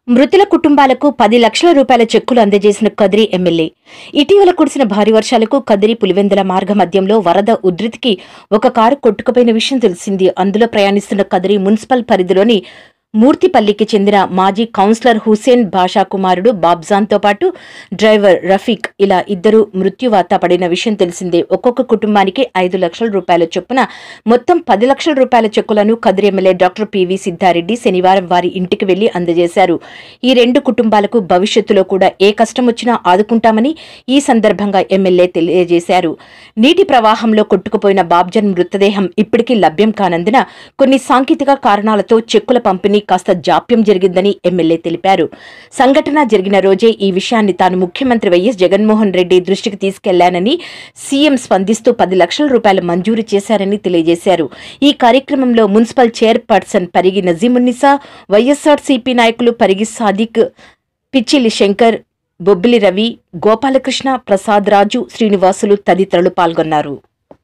మృతుల కుటుంబాలకు పది లక్షల రూపాయల చెక్కులు అందజేసిన కదిరి ఎమ్మెల్యే ఇటీవల కురిసిన భారీ వర్షాలకు కదిరి పులివెందుల మార్గ మధ్యంలో వరద ఉధృతికి ఒక కారు కొట్టుకుపోయిన విషయం తెలిసింది అందులో ప్రయాణిస్తున్న కదిరి మున్సిపల్ పరిధిలోని మూర్తిపల్లికి చెందిన మాజీ కౌన్సిలర్ హుసేన్ బాషా కుమారుడు బాబ్జాన్తో పాటు డ్రైవర్ రఫీక్ ఇలా ఇద్దరు మృత్యువాత పడిన విషయం తెలిసిందే ఒక్కొక్క కుటుంబానికి ఐదు లక్షల రూపాయల చొప్పున మొత్తం పది లక్షల రూపాయల చెక్కులను Kadiri MLA doctor PV Siddha Reddy శనివారం వారి ఇంటికి వెళ్లి అందజేశారు ఈ రెండు కుటుంబాలకు భవిష్యత్తులో కూడా ఏ కష్టం వచ్చినా ఆదుకుంటామని ఈ సందర్భంగా ఎమ్మెల్యే తెలియజేశారు నీటి ప్రవాహంలో కొట్టుకుపోయిన బాబ్జన్ మృతదేహం ఇప్పటికీ లభ్యం కానందున కొన్ని సాంకేతిక కారణాలతో చెక్కుల పంపిణీ కాస్త జాప్యం జరిగిందని ఎమ్మెల్యే తెలిపారు సంఘటన జరిగిన రోజే ఈ విషయాన్ని తాను ముఖ్యమంత్రి వైఎస్ జగన్మోహన్ రెడ్డి దృష్టికి తీసుకెళ్లానని సీఎం స్పందిస్తూ పది లక్షల రూపాయలు మంజూరు చేశారని తెలియజేశారు ఈ కార్యక్రమంలో municipal chairperson Parigi Najimunnisa YSRCP నాయకులు పరిగి సాదిక్ పిచ్చిలి శంకర్ బొబ్బిలి రవి గోపాలకృష్ణ ప్రసాద్ రాజు శ్రీనివాసులు తదితరులు పాల్గొన్నారు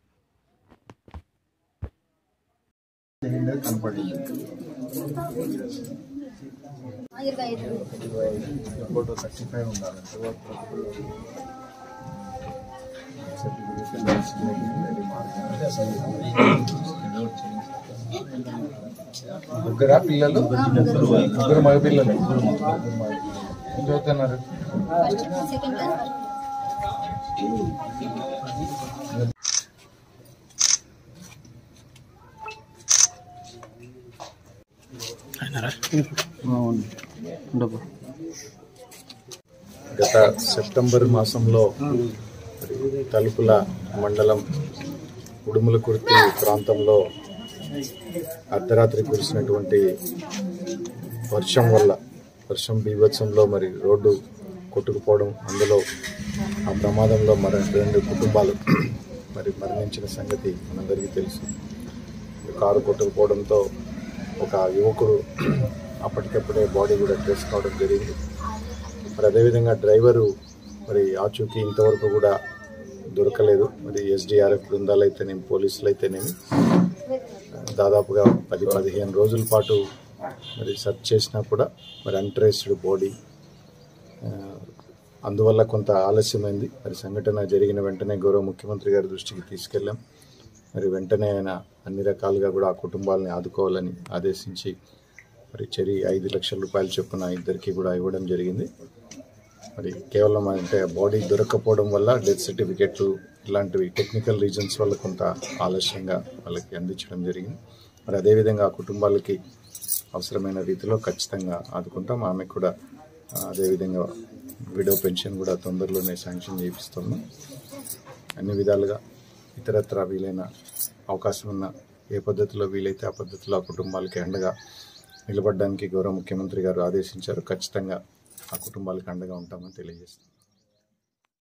ఫోటో థర్టీ ఫైవ్ ఉండాలంటే ముగ్గురా పిల్లలు ముగ్గురు మగ పిల్లలు ఏం చదువుతున్నారు గత సెప్టెంబర్ మాసంలో మరి తలుపుల మండలం ఉడుములకుర్తి ప్రాంతంలో అర్ధరాత్రి కురిసినటువంటి వర్షం వల్ల వర్షం బీభత్సంలో మరి రోడ్డు కొట్టుకుపోవడం అందులో ఆ ప్రమాదంలో మరి రెండు కుటుంబాలు మరి మరణించిన సంగతి మనందరికీ తెలుసు కారు కొట్టుకుపోవడంతో ఒక యువకుడు అప్పటికప్పుడే బాడీ కూడా ట్రేస్ కావడం జరిగింది మరి అదేవిధంగా డ్రైవరు మరి ఆచూకీ ఇంతవరకు కూడా దొరకలేదు మరి ఎస్డిఆర్ఎఫ్ బృందాలు అయితేనేమి పోలీసులు అయితేనేమి దాదాపుగా పది పదిహేను రోజుల పాటు మరి సెర్చ్ చేసినా కూడా మరి అన్ట్రేస్డ్ బాడీ అందువల్ల కొంత ఆలస్యమైంది మరి సంఘటన జరిగిన వెంటనే గౌరవ ముఖ్యమంత్రి గారి దృష్టికి తీసుకెళ్ళాం మరి వెంటనే ఆయన అన్ని రకాలుగా కూడా ఆ కుటుంబాలని ఆదుకోవాలని ఆదేశించి మరి చెరి ఐదు లక్షల రూపాయల చొప్పున ఇద్దరికి కూడా ఇవ్వడం జరిగింది మరి కేవలం అంటే బాడీ దొరక్కపోవడం వల్ల డెత్ సర్టిఫికెట్లు ఇలాంటివి టెక్నికల్ రీజన్స్ వల్ల కొంత ఆలస్యంగా వాళ్ళకి అందించడం జరిగింది మరి అదేవిధంగా ఆ కుటుంబాలకి అవసరమైన రీతిలో ఖచ్చితంగా ఆదుకుంటాం ఆమె కూడా ఆ, అదేవిధంగా విడో పెన్షన్ కూడా తొందరలోనే శాంక్షన్ చేపిస్తున్నాం అన్ని విధాలుగా ఇతరత్ర వీలైన అవకాశం ఉన్న ఏ పద్ధతిలో వీలైతే ఆ పద్ధతిలో ఆ కుటుంబాలకి అండగా నిలబడడానికి గౌరవ ముఖ్యమంత్రి గారు ఆదేశించారు ఖచ్చితంగా ఆ కుటుంబాలకు అండగా ఉంటామని తెలియజేస్తాం